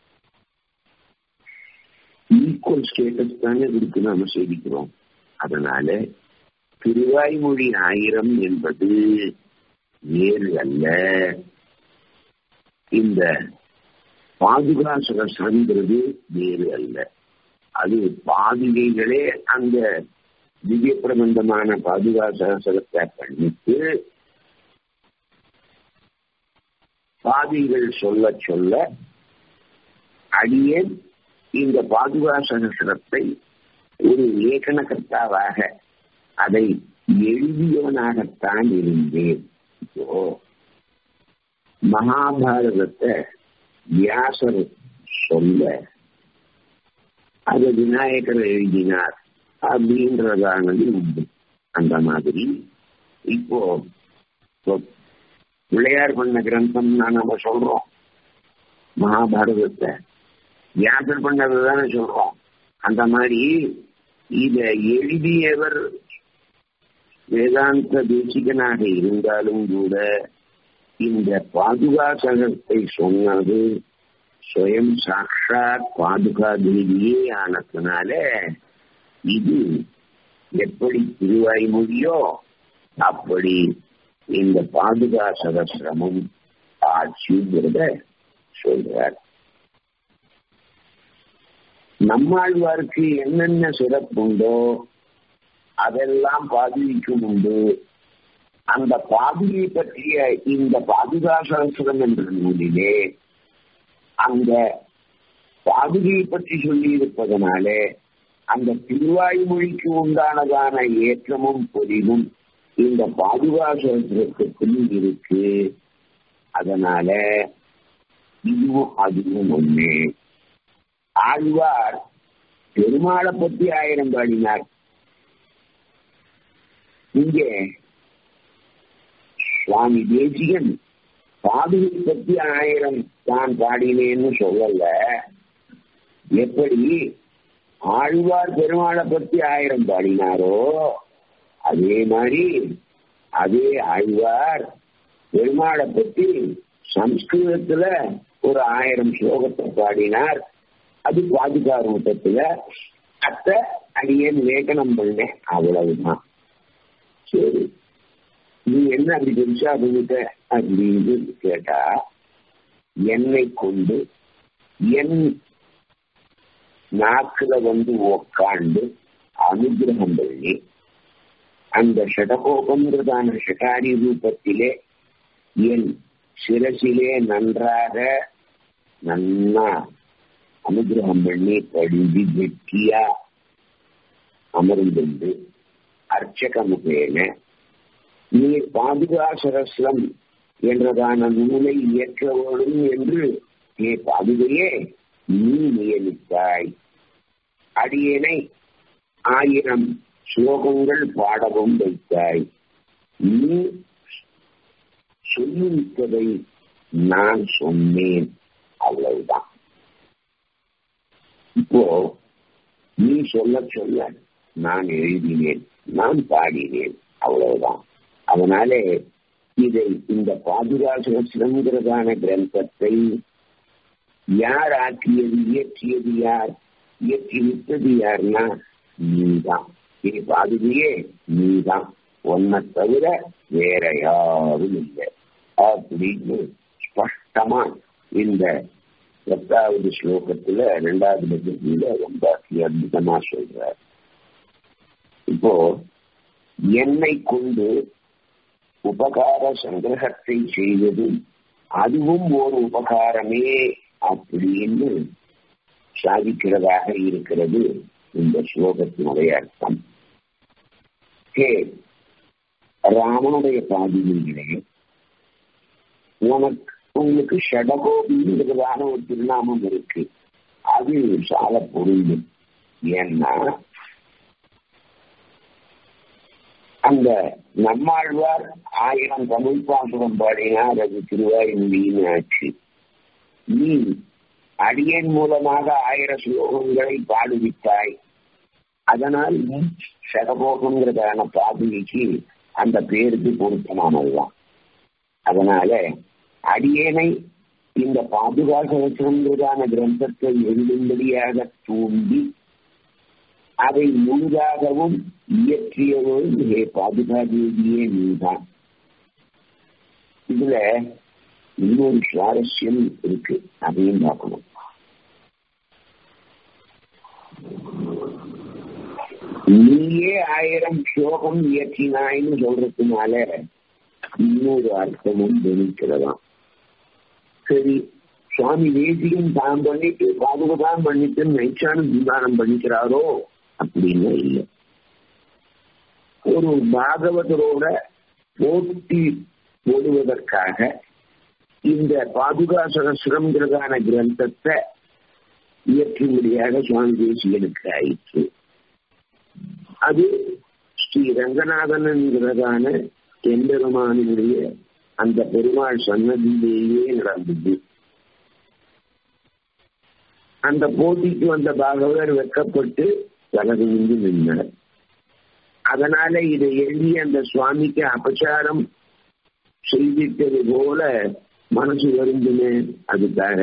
ஈக்குவல் ஸ்டேட்டஸ் தானே இருக்கு நாம சேவிக்கிறோம் அதனால திருவாய்மொழி ஆயிரம் என்பது வேறு அல்ல இந்த பாதுகா சகசிரங்கிறது வேறு அல்ல அது பாதுகைகளே அந்த திவ்ய பிரபந்தமான பாதுகா சகசிரத்தை பண்ணிட்டு பாதிகள் சொல்ல சொல்ல அடியேன் இந்த பாதுகா சகசிரத்தை ஒரு லேಖனகர்த்தாவாக அதை எழுதியவனாகத்தான் இருந்தேன் இப்போ மகாபாரதத்தை வியாசர் சொல்ல அது விநாயகர் எழுதினார் அப்படின்றதானது உண்டு அந்த மாதிரி இப்போ பிள்ளையார் பண்ண கிரந்தம்னா நம்ம சொல்றோம் மகாபாரதத்தை வியாசர் பண்ணதுதானே சொல்றோம் அந்த மாதிரி இத எழுதியவர் வேதாந்த தேசிகனாக இருந்தாலும் கூட இந்த பாதுகா சகத்தை சொன்னது சுயம் சாட்சாத் பாதுகா தேவியே ஆனதுனால இது எப்படி திருவாய்மொழியோ அப்படி இந்த பாதுகா சகசிரமும் ஆட்சிங்கிறத சொல்றார் நம்மாழ்வாருக்கு என்னென்ன சிறப்புண்டோ அதெல்லாம் பாதுகைக்கும் உண்டு அந்த பாதுகை பற்றிய இந்த பாதுகா சகசிரம் என்ற நூலிலே அந்த பாதுகையை பற்றி சொல்லி இருப்பதனாலே அந்த திருவாய்மொழிக்கு உண்டானதான ஏற்றமும் பொலிவும் இந்த பாதுகா சகசிரத்துக்குள் இருக்கு அதனால இதுவும் அதுவும் ஒண்ணு ஆழ்வார் பெருமாளை பத்தி ஆயிரம் பாடினார் இங்கே சுவாமி தேசிகன் பாதுகை பத்தி ஆயிரம் தான் பாடினேன்னு சொல்லல எப்படி ஆழ்வார் பெருமாளை பத்தி ஆயிரம் பாடினாரோ அதே மாதிரி அதே ஆழ்வார் பெருமாளை பத்தி சம்ஸ்கிருதத்துல ஒரு ஆயிரம் ஸ்லோகத்தை பாடினார் அது பாதுகா ரூபத்துல அத்த அடியேன் லேகனம் பண்ணேன் அவ்வளவுதான் சரி நீ என்ன அப்படி பெருசா பண்ணிட்ட அப்படின்னு கேட்டா என்னை கொண்டு என் நாக்குல வந்து உக்காண்டு அனுகிரகம் பண்ணி அந்த ஷடகோபங்கிறதான ஷட்டாரி ரூபத்திலே என் சிரசிலே நன்றாக நன்னா அனுகிரகம் பண்ணி படிஞ்சு கெட்டியா அமர்ந்துண்டு அர்ச்சக முகேன நீ பாதுகா சரஸ்லம் என்றதான நூலை இயற்ற வேண்டும் என்று நீ பாதுகையே நீ நியமித்தாய் அடியனை ஆயிரம் ஸ்லோகங்கள் பாடவும் வைத்தாய் நீ சொல்லிவிட்டதை நான் சொன்னேன் அவ்வளவுதான் இப்போ நீ சொல்ல சொல்ல நான் எழுதினேன் நான் பாடினேன் அவ்வளவுதான் அதனாலே இதை இந்த பாதுகாசுரங்கிறதான கிரந்தத்தை யார் ஆக்கியது இயற்றியது யார் இயற்றி விட்டது யார்னா நீதான் இது பாதுகையே நீதான் ஒன்ன தவிர வேற யாரும் இல்லை அப்படின்னு ஸ்பஷ்டமா இந்த பத்தாவது ஸ்லோகத்துல ரெண்டாவது பட்சத்துல ரொம்ப அற்புதமா சொல்றார் இப்போ என்னை கொண்டு உபகார சங்கிரகத்தை செய்வது அதுவும் ஒரு உபகாரமே அப்படின்னு சாதிக்கிறதாக இருக்கிறது இந்த ஸ்லோகத்தினுடைய அர்த்தம் ஹே ராமனுடைய பாதிகளே உனக்கு உங்களுக்கு ஷடகோபிங்கிறதான ஒரு திருநாமம் இருக்கு அது சால பொருந்தும் ஏன்னா அந்த நம்மாழ்வார் ஆயிரம் தமிழ் பாசுரம் பாடினார் அது திருவாயுமொழியின் ஆட்சி நீ அடியன் மூலமாக ஆயிரம் ஸ்லோகங்களை பாடுவித்தாய் அதனால் நீ சடகோகங்கிறதான பாதுகைக்கு அந்த பேருக்கு பொருத்தமானதுதான் அதனால அடியேனை இந்த பாதுகாசவசங்கிறதான கிரந்தத்தை எழுதும்படியாக தூண்டி அதை முழுதாகவும் இயற்றியவரும் ஹே பாதுகாதேவியே நீதான் இதுல இன்னொரு சுவாரஸ்யம் இருக்கு அதையும் பார்க்கணும் நீயே ஆயிரம் ஸ்லோகம் இயற்றினாய்னு சொல்றதுனால இன்னொரு அர்த்தமும் கவனிக்கிறதாம் சரி சுவாமி தேசியம் தான் பண்ணிட்டு பாதுகாதான் பண்ணிட்டு நைச்சானம் தீதானம் பண்ணிக்கிறாரோ அப்படின்னு இல்லை ஒரு பாகவதரோட போட்டி போடுவதற்காக இந்த பாதுகா சகசிரம்ங்கிறதான கிரந்தத்தை இயற்றும்படியாக சுவாமி தேசியனுக்கு ஆயிற்று அது ஸ்ரீ ரங்கநாதன் என்கிறதான எம்பெருமானினுடைய அந்த பெருமாள் சன்னதியிலேயே நடந்தது அந்த போட்டிக்கு வந்த பாகவதர் வெக்கப்பட்டு தலகு நின்று நின்றார் அதனால இதை எழுதி அந்த சுவாமிக்கு அபச்சாரம் செய்திட்டது போல மனசு வருந்துமே அதுக்காக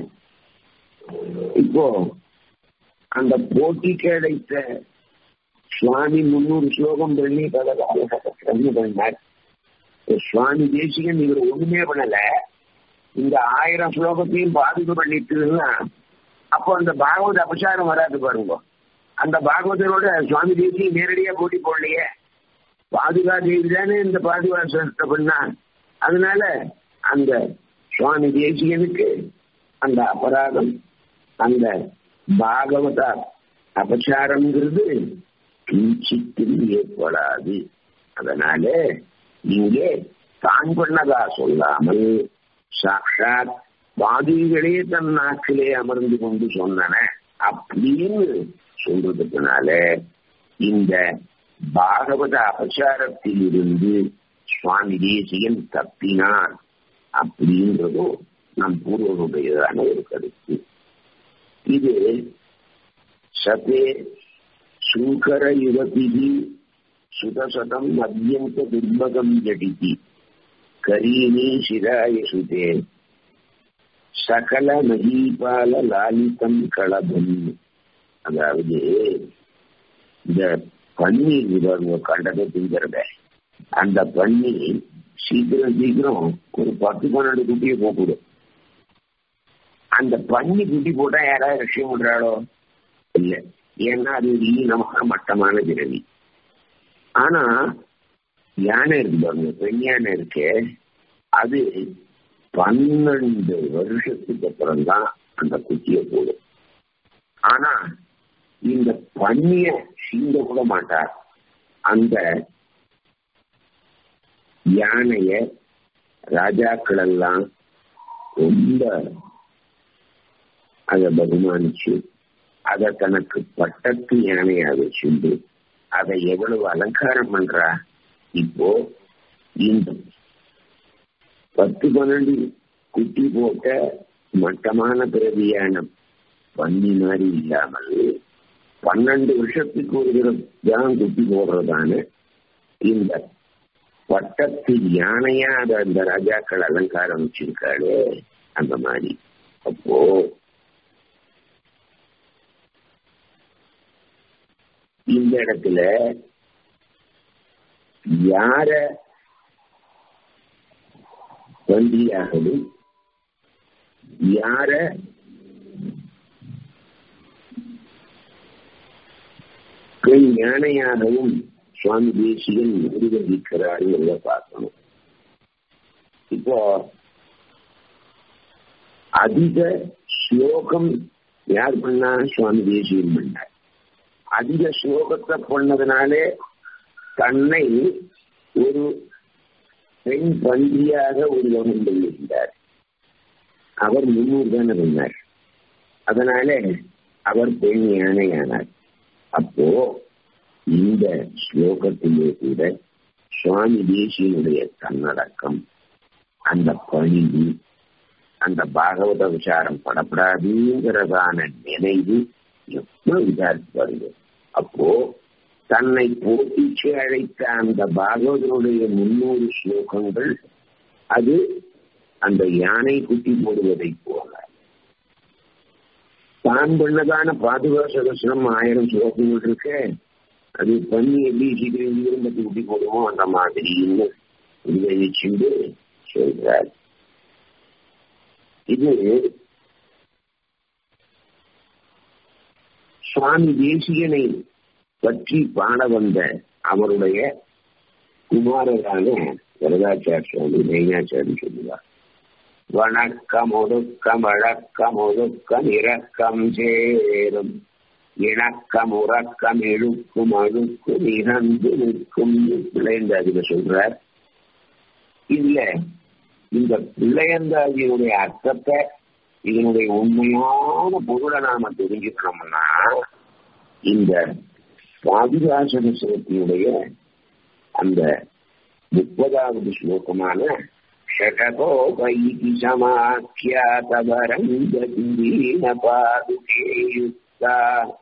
இப்போ அந்த போட்டி கிடைத்த சுவாமி முன்னூறு ஸ்லோகம் பண்ணி பல காலகட்டத்தில் பண்ணார் சுவாமி தேசிகன் இவர் ஒண்ணுமே பண்ணல இந்த ஆயிரம் ஸ்லோகத்தையும் பாதிப்பு பண்ணிட்டுன்னா அப்போ அந்த பாகவத அபசாரம் வராது பாருங்க அந்த பாகவதரோட சுவாமி தேசி நேரடியா போட்டி போடலையே பாதுகா தேவி தானே இந்த பாதுகாசத்தை பண்ணா அதனால அந்த சுவாமி தேசிகனுக்கு அந்த அபராதம் அந்த பாகவத அபச்சாரம்ங்கிறது கிஞ்சித்தில் ஏற்படாது அதனால இங்கே தான் பண்ணதா சொல்லாமல் சாட்சாத் பாதிகளே தன் நாக்கிலே அமர்ந்து கொண்டு சொன்னன அப்படின்னு சொல்றதுக்குனால இந்த பாகவத அபச்சாரத்தில் இருந்து சுவாமி தேசியன் தப்பினார் அப்படின்றதும் நம் பூர்வனுடையதான ஒரு கருத்து இது சதே சுங்கர யுவதிகி சுதசதம் அத்தியந்த துர்பகம் ஜடிதி கரீனி சிராய சுதே சகல மகீபால லாலிதம் களபம் அதாவது இந்த பன்னி உங்க கண்டதை திங்கிறத அந்த பன்னி சீக்கிரம் சீக்கிரம் ஒரு பத்து பன்னெண்டு குட்டியை போட்டுடும் அந்த பன்னி குட்டி போட்டா யாராவது ரஷ்யம் பண்றாளோ இல்ல ஏன்னா அது ஒரு ஈனமான மட்டமான பிறவி ஆனா யானை இருக்கு பாருங்க பெண் யானை இருக்கு அது பன்னெண்டு வருஷத்துக்கு அப்புறம் தான் அந்த குட்டியை போடும் ஆனா இந்த பண்ணிய சீங்க கூட மாட்டார் அந்த யானைய ராஜாக்கள் எல்லாம் ரொம்ப அதை பகுமானிச்சு அதை தனக்கு பட்டத்து யானையா வச்சுண்டு அதை எவ்வளவு அலங்காரம் பண்றா இப்போ இந்த பத்து பன்னெண்டு குட்டி போட்ட மட்டமான பிறவியான பன்னி மாதிரி இல்லாமல் பன்னெண்டு வருஷத்துக்கு ஒரு தடவை தான் குட்டி போடுறதான இந்த பட்டத்து யானையா அதை அந்த ராஜாக்கள் அலங்காரம் வச்சிருக்காரு அந்த மாதிரி அப்போ இந்த இடத்துல யார வண்டியாகவும் யார பெண் யானையாகவும் சுவாமி தேசிகன் நிர்வகிக்கிறாருங்கிறத பார்க்கணும் இப்போ அதிக ஸ்லோகம் யார் பண்ணா சுவாமி தேசிகன் பண்ணார் அதிக ஸ்லோகத்தை பண்ணதுனாலே தன்னை ஒரு பெண் பந்தியாக ஒருவன் கொண்டிருந்தார் அவர் முன்னூறு தானே பண்ணார் அதனால அவர் பெண் யானையானார் அப்போ இந்த ஸ்லோகத்திலே கூட சுவாமி தேசியனுடைய தன்னடக்கம் அந்த பணிவு அந்த பாகவத விசாரம் படப்படாதுங்கிறதான நினைவு எவ்வளவு விசாரித்து பாருங்க அப்போ தன்னை போட்டிச்சு அழைத்த அந்த பாகவதனுடைய முன்னூறு ஸ்லோகங்கள் அது அந்த யானை குட்டி போடுவதை போல தான் பண்ணதான பாதுகா சகசனம் ஆயிரம் ஸ்லோகங்கள் இருக்கு அது பண்ணி எப்படி சீக்கிரம் இரும்பத்தி குட்டி போடுவோம் அந்த மாதிரின்னு நிர்வகிச்சுண்டு சொல்றார் இது சுவாமி தேசிகனை பற்றி பாட வந்த அவருடைய குமாரரான வரதாச்சார் சுவாமி நைனாச்சாரி சொல்லுவார் வணக்கம் ஒடுக்கம் வழக்கம் ஒடுக்கம் இரக்கம் சேரும் இணக்கம் உறக்கம் இழுக்கும் அழுக்கும் இறந்து நிற்கும் பிள்ளைந்த அதுல சொல்றார் இல்ல இந்த பிள்ளையந்தாதியினுடைய அர்த்தத்தை இதனுடைய உண்மையான பொருளை நாம தெரிஞ்சுக்கணும்னா இந்த பாதுகாசன சிவத்தினுடைய அந்த முப்பதாவது ஸ்லோகமான ஷடகோபைதி சமாக்கியாதவரங்கீன பாதுகே யுக்தா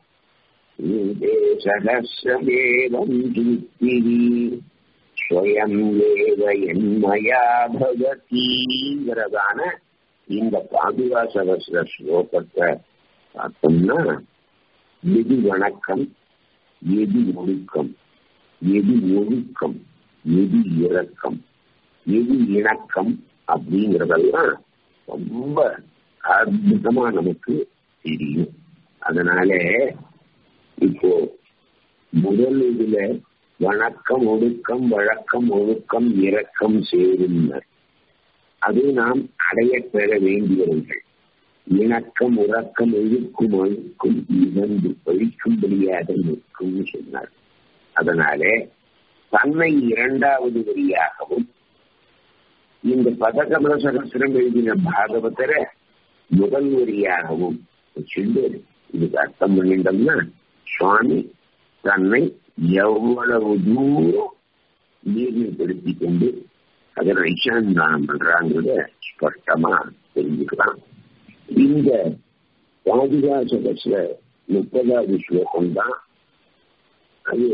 சகசிரமேவம் கீர்த்திரி ஸ்வயம் ஏவ என்மயா பகவதிங்கிறதான இந்த பாதுகா சகசிர ஸ்லோகத்தை பார்த்தோம்னா எது வணக்கம் எது ஒழுக்கம் எது ஒழுக்கம் எது இரக்கம் எது இணக்கம் அப்படிங்கறதெல்லாம் ரொம்ப அற்புதமா நமக்கு தெரியும் அதனால இப்போ முதல் இதுல வணக்கம் ஒடுக்கம் வழக்கம் ஒழுக்கம் இரக்கம் சேரும் அது நாம் அடைய பெற வேண்டியவர்கள் இணக்கம் உறக்கம் எழுக்கும் அழுக்கும் இழந்து பழிக்கும்படியாக நிற்கும் சொன்னார் அதனாலே தன்னை இரண்டாவது வரியாகவும் இந்த பதகமல சகசிரம் எழுதின பாகவதர முதல் வரியாகவும் வச்சுட்டு இதுக்கு அர்த்தம் பண்ணிட்டோம்னா சுவாமி தன்னை எவ்வளவு தூரம் நீர்மைப்படுத்திக் கொண்டு அதை ஐசாந்தானம் பண்றாங்கிறத ஸ்பஷ்டமா தெரிஞ்சுக்கலாம் இந்த பாதுகா சகசிர முப்பதாவது ஸ்லோகம் தான் அது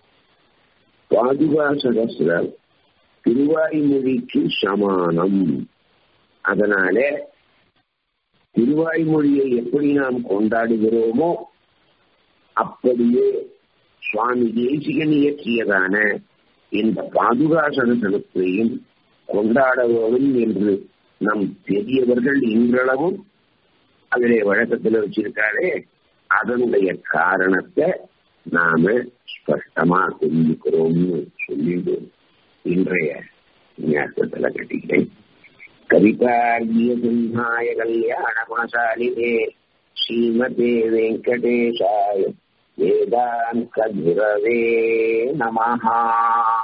பாதுகா சகசிர திருவாய்மொழிக்கு சமானம் அதனால திருவாய்மொழியை எப்படி நாம் கொண்டாடுகிறோமோ அப்படியே சுவாமி தேசிகன் இயற்றியதான இந்த பாதுகா சகசனத்தையும் கொண்டாட வேணும் என்று நம் பெரியவர்கள் இன்றளவும் அதிலே வழக்கத்தில் வச்சிருக்காரே அதனுடைய காரணத்தை நாம ஸ்பஷ்டமா தெரிஞ்சுக்கிறோம்னு சொல்லிட்டு இன்றைய ஞாபகத்துல கட்டிக்கிறேன் கவிதார்கிய சிம்ஹாய கல்யாண குணசாலினே ஸ்ரீமதே வெங்கடேஷாய வேதாந்த குரவே நமஹா